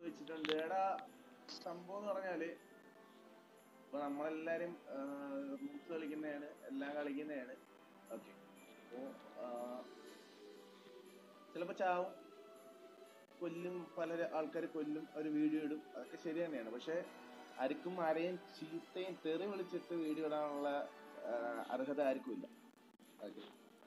വെച്ചിട്ടുണ്ട് എടാ സംഭവം എന്ന് പറഞ്ഞാല് ഇപ്പൊ നമ്മളെല്ലാരും റൂട്ട്സ് കളിക്കുന്നതാണ് എല്ലാം കളിക്കുന്നതാണ് ഓക്കെ അപ്പോ ചിലപ്പോ ചാവും കൊല്ലും പല ആൾക്കാർ കൊല്ലും ഒരു വീഡിയോ ഇടും അതൊക്കെ ശരി തന്നെയാണ് പക്ഷെ ആർക്കും ആരെയും ചീത്തയും തെറി വിളിച്ചിട്ട് വീഡിയോ ഇടാനുള്ള ആ, അർഹത ആർക്കും ഇല്ല ഓക്കെ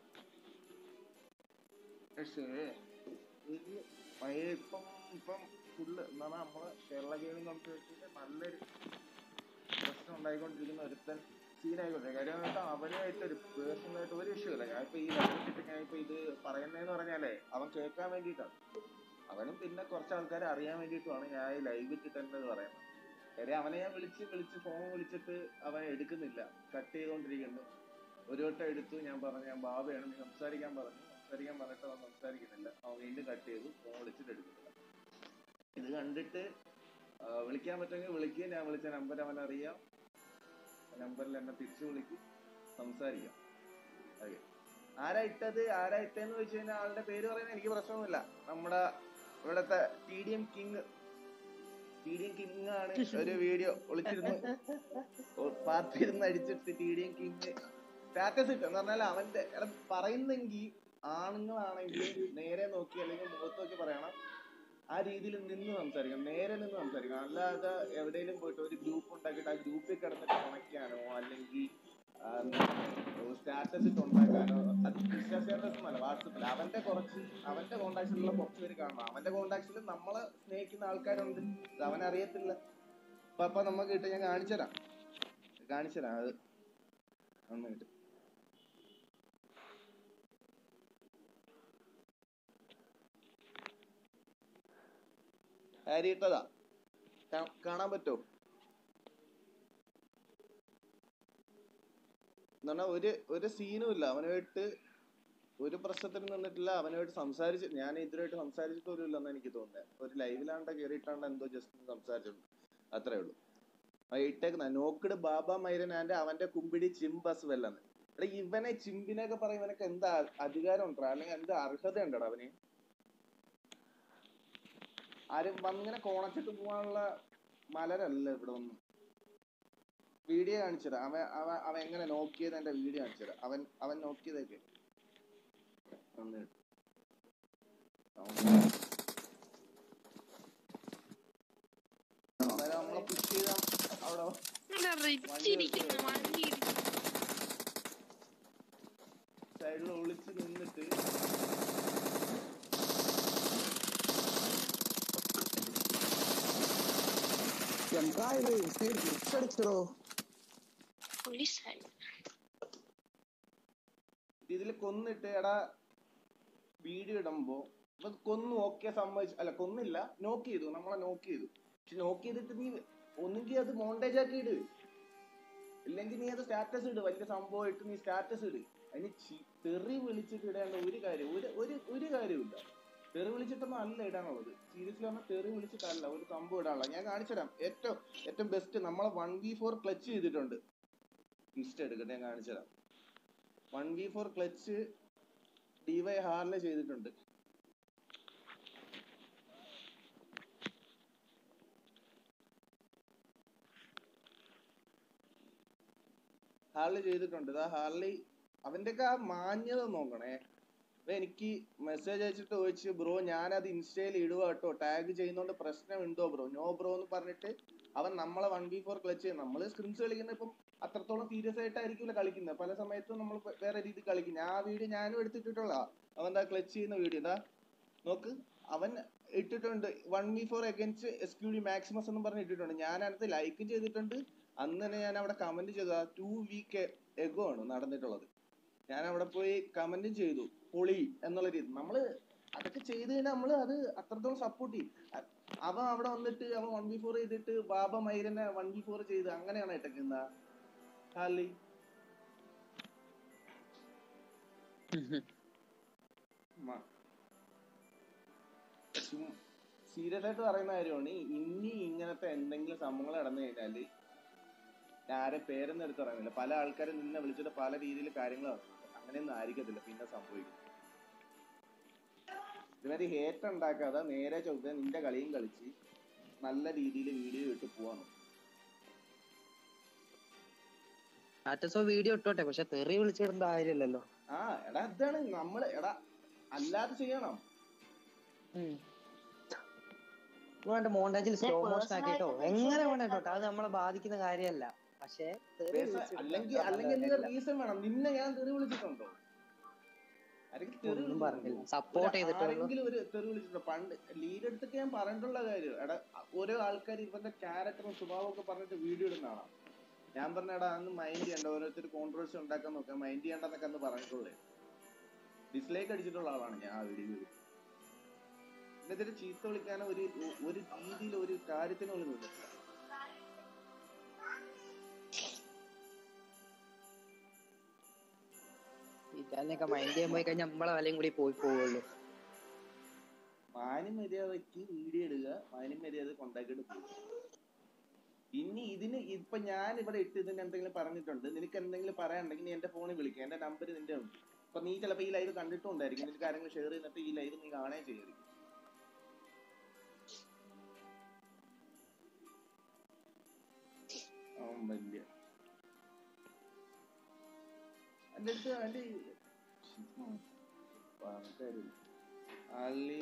പക്ഷേ ഇത് ഭയ ഇപ്പം ഇപ്പം ഫുള്ള് എന്ന് പറഞ്ഞാൽ നമ്മള് കേരള ഗെയിമിംഗ് കമ്മ്യൂണിറ്റിയിൽ നല്ലൊരു പ്രശ്നം ഉണ്ടായിക്കൊണ്ടിരിക്കുന്ന ഒരുത്തൻ സീനായിക്കൊണ്ടിരിക്കും കാര്യം എന്ന് വെച്ചാൽ അവനുമായിട്ട് ഒരു പേഴ്സണലായിട്ട് ഒരു ഇഷ്യൂ ഇല്ല ഞാൻ ഇപ്പൊ ഈ ലൈവിട്ടിട്ട് ഞാൻ ഇപ്പൊ ഇത് പറയുന്നതെന്ന് പറഞ്ഞാലേ അവൻ കേൾക്കാൻ വേണ്ടിയിട്ടാണ് അവനും പിന്നെ കുറച്ച് ആൾക്കാരെ അറിയാൻ വേണ്ടിയിട്ടുമാണ് ഞാൻ ഈ ലൈവ് ഇട്ടിട്ടെന്നത് പറയുന്നത് കാര്യം അവനെ ഞാൻ വിളിച്ച് വിളിച്ച് ഫോൺ വിളിച്ചിട്ട് അവൻ എടുക്കുന്നില്ല കട്ട് ചെയ്തുകൊണ്ടിരിക്കുന്നു ഒരു വട്ടം എടുത്തു ഞാൻ പറഞ്ഞു ഞാൻ ബാബയാണ് നീ സംസാരിക്കാൻ പറഞ്ഞു സംസാരിക്കാൻ പറഞ്ഞിട്ട് അവൻ സംസാരിക്കുന്നില്ല അവൻ വീണ്ടും കട്ട് ചെയ്തു ഫോൺ വിളിച്ചിട്ട് എടുക്കുന്നില്ല ഇത് കണ്ടിട്ട് ആ, വിളിക്കാൻ പറ്റുമെങ്കിൽ വിളിക്കുക ഞാൻ വിളിച്ച നമ്പർ അവൻ അറിയാം നമ്പറിൽ എന്നെ തിരിച്ചു വിളിക്കും സംസാരിക്കാം ഓക്കെ ആരാ ഇട്ടത് ആരാ ഇട്ടെന്ന് വെച്ച് കഴിഞ്ഞാൽ ആളുടെ പേര് പറയുന്നത് എനിക്ക് പ്രശ്നമൊന്നുമില്ല നമ്മുടെ ഇവിടത്തെ T D M king T D M king ആണ് ഒരു വീഡിയോ ഒളിച്ചിരുന്ന് പാർട്ടി ഇരുന്ന് അടിച്ചിട്ട് T D M king status ഇട്ടു എന്ന് പറഞ്ഞാൽ അവന്റെ എടാ പറയുന്നെങ്കിൽ ആണുങ്ങളാണെങ്കിൽ നേരെ നോക്കി അല്ലെങ്കിൽ മുഖത്ത് നോക്കി പറയണം ആ രീതിയിൽ നിന്ന് സംസാരിക്കണം നേരെ നിന്ന് സംസാരിക്കണം അല്ലാതെ എവിടെയെങ്കിലും പോയിട്ട് ഒരു ഗ്രൂപ്പ് ഉണ്ടാക്കിയിട്ട് ആ ഗ്രൂപ്പിൽ കിടന്നിട്ട് കണക്കാനോ അല്ലെങ്കിൽ സ്റ്റാറ്റസ് ഇട്ട് ഉണ്ടാക്കാനോ അത് ഇൻസ്റ്റാ സ്റ്റാറ്റസ് ഒന്നല്ല വാട്സപ്പിൽ അവന്റെ കുറച്ച് അവന്റെ കോണ്ടാക്ട്സിലുള്ള കുറച്ച് പേര് കാണണം അവന്റെ കോണ്ടാക്ട്സിൽ നമ്മളെ സ്നേഹിക്കുന്ന ആൾക്കാരുണ്ട് അത് അവനറിയത്തില്ല അപ്പൊ അപ്പൊ നമുക്ക് കിട്ടും ഞാൻ കാണിച്ചുതരാം കാണിച്ചുതരാം അത് നന്നായിട്ട് ഹാരി ഇട്ടതാ കാ- കാണാൻ പറ്റുമോ എന്ന് പറഞ്ഞാൽ ഒരു ഒരു സീനും ഇല്ല അവനുമായിട്ട് ഒരു പ്രശ്നത്തിന് നിന്നിട്ടില്ല അവനുമായിട്ട് സംസാരിച്ച് ഞാൻ ഇതുവരെയായിട്ട് സംസാരിച്ചിട്ട് പോലും ഇല്ലെന്ന് എനിക്ക് തോന്നുന്നത് ഒരു ലൈവിലാണ്ട കയറിയിട്ടാണ്ട് എന്തോ ജസ്റ്റ് സംസാരിച്ചിട്ടുണ്ട് അത്രേ ഉള്ളൂ ഇട്ടേക്കുന്ന നോക്കിട് ബാബ മൈരൻ ആൻഡ് അവന്റെ കുമ്പിടി ചിംബസ് വെല്ലെന്ന് എടാ ഇവനെ ചിമ്പിനൊക്കെ പറയും ഇവനൊക്കെ എന്താ അധികാരം ഉണ്ടോ അല്ലെങ്കിൽ എന്ത് അർഹത ഉണ്ടടാ അവന് ആരും വന്നിങ്ങനെ കോണച്ചിട്ട് പോകാനുള്ള മലരല്ല ഇവിടെ ഒന്നും വീഡിയോ കാണിച്ചുതരാം അവൻ അവൻ അവൻ എങ്ങനെ നോക്കിയത് എന്റെ വീഡിയോ കാണിച്ചുതരാം അവൻ അവൻ നോക്കിയതൊക്കെ ഒന്ന് അന്നേരം നമ്മളെ പുഷ് ചെയ്ത അവിടെ നല്ല റിച്ച് ഇരിക്കുന്ന വണ്ടി സൈഡിൽ ഒളിച്ച് നിന്നിട്ട് എന്താ ഇത് തിരിച്ചടിച്ചോ പോലീസായി ഇതിൽ കൊന്നിട്ട് എടാ വീഡിയോ ഇടുമ്പോ ഇപ്പൊ കൊന്നു ഓക്കെ സമ്മതിച്ചു അല്ല കൊന്നില്ല നോക്ക് ചെയ്തു നമ്മളെ നോക്ക് ചെയ്തു പക്ഷെ നോക്ക് ചെയ്തിട്ട് നീ ഒന്നുകിൽ അത് മോണ്ടേജ് ആക്കി ഇട് ഇല്ലെങ്കിൽ നീ അത് സ്റ്റാറ്റസ് ഇട് വലിയ സംഭവമായിട്ട് നീ സ്റ്റാറ്റസ് ഇട് അതിന് ചി- തെറി വിളിച്ചിട്ട് ഇടേണ്ട ഒരു കാര്യം ഒരു ഒരു ഒരു കാര്യമില്ല തെറി വിളിച്ചിട്ടൊന്നും അല്ല ഇടാനുള്ളത് സീരിയസ്ലി പറഞ്ഞാൽ തെറി വിളിച്ചിട്ടല്ല ഒരു സംഭവം ഇടാനുള്ള ഞാൻ കാണിച്ചുതരാം ഏറ്റവും ഏറ്റവും ബെസ്റ്റ് നമ്മളെ വൺ വി ഫോർ ക്ലച്ച് ചെയ്തിട്ടുണ്ട് ഇൻസ്റ്റ എടുക്കട്ടെ ഞാൻ കാണിച്ചുതരാം വൺ വി ഫോർ ക്ലച്ച് ഡിവൈ ഹാറില് ചെയ്തിട്ടുണ്ട് ഹാർലി ചെയ്തിട്ടുണ്ട് ഇതാ ഹാർലി അവന്റെ ഒക്കെ ആ മാന്യത നോക്കണേ അപ്പൊ എനിക്ക് മെസ്സേജ് അയച്ചിട്ട് ചോദിച്ചു ബ്രോ ഞാനത് ഇൻസ്റ്റയിൽ ഇടുക കേട്ടോ ടാഗ് ചെയ്യുന്നോണ്ട് പ്രശ്നമുണ്ടോ ബ്രോ നോ ബ്രോ എന്ന് പറഞ്ഞിട്ട് അവൻ നമ്മളെ വൺ ബി ഫോർ ക്ലച്ച് ചെയ്യും നമ്മള് സ്ക്രിംസ് കളിക്കുന്ന ഇപ്പം അത്രത്തോളം സീരിയസ് ആയിട്ടായിരിക്കില്ല കളിക്കുന്നത് പല സമയത്തും നമ്മൾ വേറെ രീതിയിൽ കളിക്കും ഞാൻ ആ വീഡിയോ ഞാനും എടുത്തിട്ടുള്ള അവൻ എന്താ ക്ലച്ച് ചെയ്യുന്ന വീഡിയോ ഇതാ നോക്ക് അവൻ ഇട്ടിട്ടുണ്ട് one V four against S Q D Maximus എന്നും പറഞ്ഞ് ഇട്ടിട്ടുണ്ട് ഞാൻ അതിനകത്ത് ലൈക്കും ചെയ്തിട്ടുണ്ട് അന്ന് തന്നെ ഞാൻ അവിടെ കമന്റ് ചെയ്തു ആ ടു വീക്ക് എഗോ ആണ് നടന്നിട്ടുള്ളത് ഞാൻ അവിടെ പോയി കമന്റും ചെയ്തു പൊളി എന്നുള്ള രീതി നമ്മള് അതൊക്കെ ചെയ്ത് കഴിഞ്ഞാൽ നമ്മള് അത് അത്രത്തോളം സപ്പോർട്ട് ചെയ്യും അ- അവൻ അവിടെ വന്നിട്ട് അവൻ വൺ ബി ഫോർ ചെയ്തിട്ട് ബാബ മൈരനെ വൺ ബി ഫോർ ചെയ്ത് അങ്ങനെയാണ് ഇട്ടേക്കുന്ന ഹാലി സീരിയസ് ആയിട്ട് പറയുന്ന കാര്യമാണ് ഇനി ഇങ്ങനത്തെ എന്തെങ്കിലും സംഭവങ്ങൾ നടന്നു കഴിഞ്ഞാല് ഞാൻ ആരെ പേരൊന്നും എടുത്ത് പറയുന്നില്ല പല ആൾക്കാരും നിന്നെ വിളിച്ചിട്ട് പല രീതിയിൽ കാര്യങ്ങൾ അങ്ങനെയൊന്നും ആയിരിക്കത്തില്ല പിന്നെ സംഭവിക്കും ഇതുവരെ ഹേറ്റ് ഉണ്ടാക്കാതെ നേരെ ചോദിച്ചാൽ നിന്റെ കളിയും കളിച്ച് നല്ല രീതിയിൽ വീഡിയോ ഇട്ട് പോവാണ് സ്റ്റാറ്റസോ വീഡിയോ ഇട്ടോട്ടെ പക്ഷെ തെറി വിളിച്ചിടേണ്ട കാര്യമില്ലല്ലോ ആ എടാ ഇതാണ് നമ്മള് എടാ അല്ലാതെ ചെയ്യണം വേണ്ട മോണ്ടാജിൽ സ്ലോ ഞാൻ മോഷൻ ആക്കിട്ടോ personal ആയിട്ട് എങ്ങനെ വിഷയം വേണ്ട കേട്ടോ അത് നമ്മളെ ബാധിക്കുന്ന കാര്യമല്ല പക്ഷേ തെറി പേഴ്സ- വിളിച്ചിടേണ്ട അല്ലെങ്കിൽ നല്ല അല്ലെങ്കിൽ എന്തെങ്കിലും കാര്യമില്ല. റീസൺ വേണം നിന്നെ ഞാൻ തെറി വിളിച്ചിട്ടുണ്ടോ ആരെങ്കിലും തെറി ഒന്നും പറഞ്ഞില്ല വിളിച്ചിട്ടുണ്ടോ? സപ്പോർട്ട് ഒരു ചെയ്തിട്ടുള്ളൂ ആരെങ്കിലും ഒരു തെറി വിളിച്ചിട്ടുണ്ടോ പണ്ട് ലീഡ് എടുത്തൊക്കെ ഞാൻ പറഞ്ഞിട്ടുള്ള കാര്യം എടാ ഓരോ ആൾക്കാർ ഇവന്റെ ക്യാരക്ടറും സ്വഭാവം ഒക്കെ പറഞ്ഞിട്ട് വീഡിയോ ഇടുന്നതാണ് ഞാൻ പറഞ്ഞ എടാ അന്ന് മൈൻഡ് ചെയ്യണ്ട ഓരോരുത്തർ കോൺട്രവേഴ്സി ഉണ്ടാക്കാൻ നോക്കാം മൈൻഡ് ചെയ്യണ്ടെന്നൊക്കെ അന്ന് പറഞ്ഞിട്ടുള്ളേ ഡിസ്ലൈക്ക് അടിച്ചിട്ടുള്ള ആളാണ് ഞാൻ ആ വീഡിയോയിൽ എന്നിട്ട് ചീത്ത വിളിക്കാനോ ഒരു ഒരു രീതിയിൽ ഒരു കാര്യത്തിന് പോലും നിന്നിട്ടില്ല ഇറ്റാലിനൊക്കെ മൈൻഡ് ചെയ്യാൻ പോയി കഴിഞ്ഞാൽ നമ്മളെ വിലയും കൂടി പോയി പോവുള്ളൂ മാന്യം മര്യാദയ്ക്ക് വീഡിയോ ഇടുക മാന്യം മര്യാദ കൊണ്ടാക്കിയിട്ട് പോകുക ഇനി ഇതിന് ഇപ്പൊ ഞാൻ ഇവിടെ ഇട്ട് ഇതിന് എന്തെങ്കിലും പറഞ്ഞിട്ടുണ്ട് നിനക്ക് എന്തെങ്കിലും പറയാനുണ്ടെങ്കിൽ നീ എന്റെ ഫോണിൽ വിളിക്കുക എന്റെ നമ്പർ നിന്റെ ഉണ്ട് അപ്പൊ നീ ചിലപ്പോ ഈ ലൈവ് കണ്ടിട്ടുണ്ടായിരിക്കും നിനക്ക് ആരെങ്കിലും ഷെയർ ചെയ്തിട്ട് ഈ ലൈവ് നീ കാണുകയും ചെയ്യരുത് അവൻ വലിയ എന്റെ അടുത്ത് എന്റെ പറഞ്ഞിട്ടായിരുന്നു ഹാർലി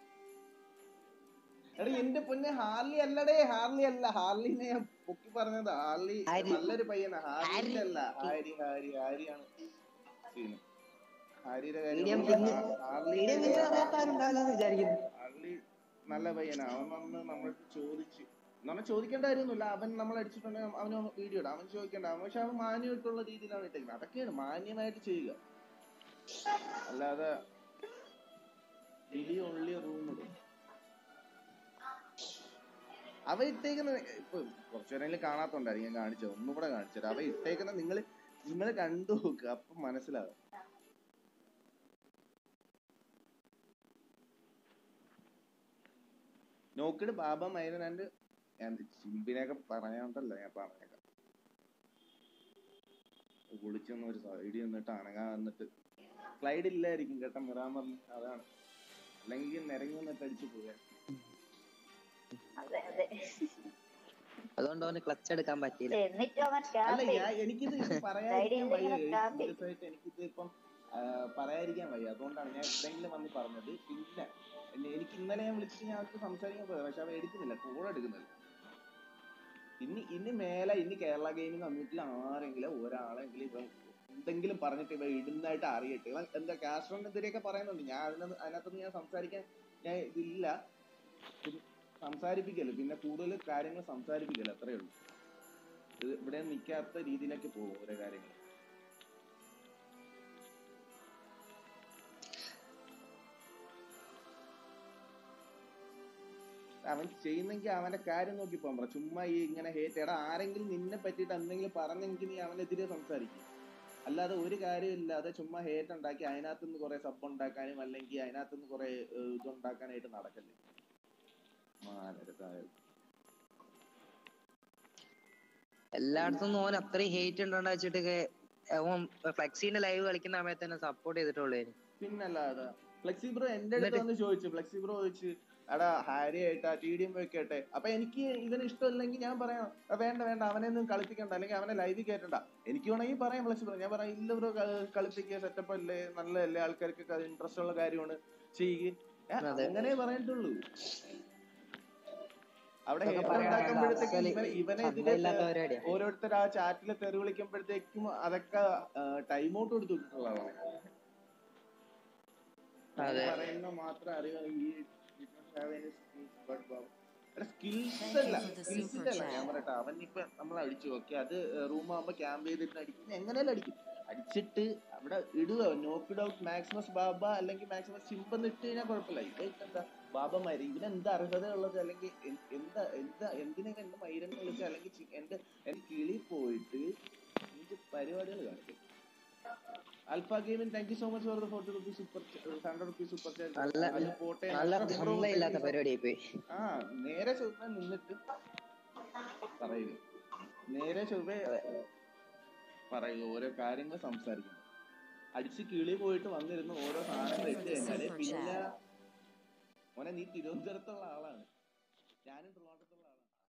എടാ എന്റെ പൊന്നെ ഹാർലി അല്ലടേ ഹാർലി അല്ല ഹാർലിനെ ഞാൻ പൊക്കി പറഞ്ഞത് ഹാർലി ഹാരി. നല്ലൊരു പയ്യനാ ഹാരി അല്ല ഹാരി ഹാരി ഹാരിയാണ് scene. ഹാരിയുടെ മീഡിയം കാര്യം പിന്നെ ഹാർലി മീഡിയം പിന്നെ അറിയാത്താരുണ്ടാവില്ലെന്ന് വിചാരിക്കുന്നു ഹാർലി നല്ല പയ്യനാ അവൻ വന്ന് നമ്മളടുത്ത് ചോദിച്ചു നമ്മൾ ചോദിക്കേണ്ട കാര്യമൊന്നുമില്ല അവൻ നമ്മൾ അടിച്ചിട്ടുണ്ടെങ്കിൽ അവന് വീഡിയോ ഇടാം അവൻ ചോദിക്കേണ്ട അവൻ പക്ഷെ അവൻ മാന്യമായിട്ടുള്ള രീതിയിലാണ് ഇട്ടേക്കുന്നത് അതൊക്കെയാണ് മാന്യമായിട്ട് ചെയ്യുക അല്ലാതെ വിളി ഒള്ളി റൂം ഇടും അവ ഇട്ടേക്കുന്ന ഇപ്പൊ കുറച്ചു നേരം കാണാത്തോണ്ടായിരിക്കും ഞാൻ കാണിച്ചത് ഒന്നും കൂടെ കാണിച്ചത് അവ ഇട്ടേക്കുന്ന നിങ്ങൾ നിങ്ങൾ കണ്ടു നോക്കുക അപ്പൊ മനസ്സിലാവും നോക്കിട്ട് ബാബ മൈരനാണ്ട് ഞാൻ ചിമ്പിനെയൊക്കെ പറയാണ്ടല്ലോ ഞാൻ പറഞ്ഞേക്കാം കുളിച്ചൊന്ന് ഒരു സൈഡിൽ നിന്നിട്ട് അനങ്ങാൻ വന്നിട്ട് സ്ലൈഡ് ഇല്ലായിരിക്കും കേട്ടോ മിറാമറിൽ അതാണ് അല്ലെങ്കിൽ നിരങ്ങി വന്നിട്ട് അടിച്ചു പോയാ അതെ അതെ അതുകൊണ്ട് അവന് ക്ലച്ച് എടുക്കാൻ പറ്റിയില്ല എന്നിട്ട് അവൻ അല്ല ക്യാമ്പ് ഞാൻ എനിക്കിത് പറയാതിരിക്കാൻ Side ൽ വയ്യ ഇങ്ങനെ tap ചെയ്യും. സീരിയസ് ആയിട്ട് എനിക്കിത് ഇപ്പം ആ, പറയാതിരിക്കാൻ വയ്യ അതുകൊണ്ടാണ് ഞാൻ എവിടെയെങ്കിലും വന്ന് പറഞ്ഞത് പിന്നെ എന്നെ- എനിക്ക് ഇന്നലെ ഞാൻ വിളിച്ചിട്ട് ഞാൻ അവർക്ക് സംസാരിക്കാൻ പോയത് പക്ഷെ അവ എടുക്കുന്നില്ല കോൾ എടുക്കുന്നില്ല ഇനി ഇനി മേലെ ഇനി കേരള ഗെയിമിംഗ് കമ്മ്യൂണിറ്റിയിൽ ആരെങ്കിലും ഒരാളെങ്കിലും ഇവൻ എന്തെങ്കിലും പറഞ്ഞിട്ട് ഇവ ഇടുന്നതായിട്ട് അറിയട്ടെ ഇവൻ എന്താ കാസ്ട്രോനെതിരെയൊക്കെ പറയുന്നുണ്ട് ഞാൻ അതിനകത്ത് അതിനകത്തൊന്നും ഞാൻ സംസാരിക്കാൻ ഞാൻ ഇതില്ല പിന്നെ സംസാരിപ്പിക്കല് പിന്നെ കൂടുതൽ കാര്യങ്ങൾ സംസാരിപ്പിക്കല് അത്രേ ഉള്ളൂ ഇത് ഇവിടെ നിൽക്കാത്ത രീതിയിലേക്ക് പോകും ഓരോ കാര്യങ്ങൾ അവൻ ചെയ്യുന്നെങ്കിൽ അവന്റെ കാര്യം നോക്കി പോകാൻ പറ ചുമ്മാ ഈ ഇങ്ങനെ ഹേറ്റ് എടാ ആരെങ്കിലും നിന്നെ പറ്റിയിട്ട് എന്തെങ്കിലും പറഞ്ഞെങ്കിൽ നീ അവനെതിരെ സംസാരിക്കും അല്ലാതെ ഒരു കാര്യമില്ലാതെ ചുമ്മാ ഹേറ്റ് ഉണ്ടാക്കി അതിനകത്ത് നിന്ന് കുറെ സബ് ഉണ്ടാക്കാനും അല്ലെങ്കിൽ അതിനകത്ത് നിന്ന് കുറെ ഇതുണ്ടാക്കാനായിട്ട് നടക്കല്ലേ മാനരതായ എല്ലായിടത്തും ഓൻ അത്രയും ഹേറ്റ് ഉണ്ടോണ്ട് വെച്ചിട്ട് അവൻ ഫ്ലെക്സിന്റെ ലൈവ് കളിക്കുന്ന സമയത്ത് തന്നെ സപ്പോർട്ട് ചെയ്തിട്ടുള്ളൂ പിന്നല്ലാതെ ഫ്ലെക്സി ബ്രോ എന്റെ അടുത്ത് വന്ന് ചോദിച്ചു ഫ്ലെക്സി ബ്രോ ചോദിച്ചു എടാ ഹാരി ആയിട്ടാ ടി ഡി എം വെക്കട്ടെ അപ്പൊ എനിക്ക് ഇവന് ഇഷ്ടമില്ലെങ്കിൽ ഞാൻ പറയാം "ആ, വേണ്ട വേണ്ട അവനെ ഒന്നും കളിപ്പിക്കണ്ട അല്ലെങ്കിൽ അവനെ ലൈവിൽ കയറ്റണ്ട എനിക്ക് വേണമെങ്കിൽ പറയാം ഫ്ലെക്സി ബ്രോ ഞാൻ പറയാം ഇല്ല ബ്രോ കളിപ്പിക്കുക സെറ്റപ്പ് അല്ലേ നല്ലതല്ലേ ആൾക്കാർക്ക് അത് ഇൻട്രസ്റ്റ് ഉള്ള കാര്യമാണ് ചെയ്യുക അതെ. അങ്ങനെ പറഞ്ഞിട്ടുള്ളൂ അവിടെ ഇതൊക്കെ hate പറയാൻ ഉണ്ടാക്കുമ്പോഴത്തേക്ക് അസല് ഇവനെ ഇവനെ ഇതിലെ ചന്തയില്ലാത്ത പരിപാടിയാ ഓരോരുത്തർ ആ ചാറ്റിൽ തെറി വിളിക്കുമ്പോഴത്തേക്കും അതൊക്കെ ടൈം ഔട്ട് കൊടുത്തു വിട്ടിട്ടുള്ളതാണ് അതെ. പറയുന്ന മാത്രം അറിയാം ഈ സ്കിൽസ് അല്ല Thank you for the skills super അല്ല ഞാൻ chat. പറയട്ടെ അവൻ ഇപ്പൊ നമ്മൾ അടിച്ചു ഓക്കെ അത് റൂം ആകുമ്പോ ക്യാമ്പ് ചെയ്തിട്ട് അടിക്കും എങ്ങനെയല്ല അടിക്കും അടിച്ചിട്ട് അവിടെ ഇടുക നോക്കിഡ് ഔട്ട് മാക്സിമസ് ബാബ അല്ലെങ്കിൽ മാക്സിമസ് സിമ്പന്ന് ഇട്ട് കഴിഞ്ഞാൽ കുഴപ്പമില്ല ഇത് എന്താ ബാബമാര് ഇതിന് എന്ത് അർഹത ഉള്ളത് അല്ലെങ്കിൽ എൻ- എന്താ എന്താ എന്തിനൊക്കെ എന്റെ മൈരൻ വിളിച്ച് അല്ലെങ്കിൽ ചി- എന്റെ എന്റെ കിളി പോയിട്ട് എനിക്ക് പരിപാടികൾ കാണിക്കും അൽഫ ഗെയിമിന് thank you so much for the forty rupees super hundred rupees super നല്ല- പോട്ടെ നല്ല നഷ്ടം bro, തന്ത thank ഇല്ലാത്ത you so- പരിപാടിയായി പോയി ആ നേരെ ചൊവ്വ നിന്നിട്ട് പറയുക നേരെ ചൊവ്വ പറയുക ഓരോ കാര്യങ്ങൾ സംസാരിക്കുന്നു അടിച്ച് കിളി പോയിട്ട് വന്നിരുന്ന് ഓരോ സാധനങ്ങൾ ഇട്ട് കഴിഞ്ഞാല് Super പിന്നെ chat. മോനെ നീ തിരുവനന്തപുരത്തുള്ള ആളാണ്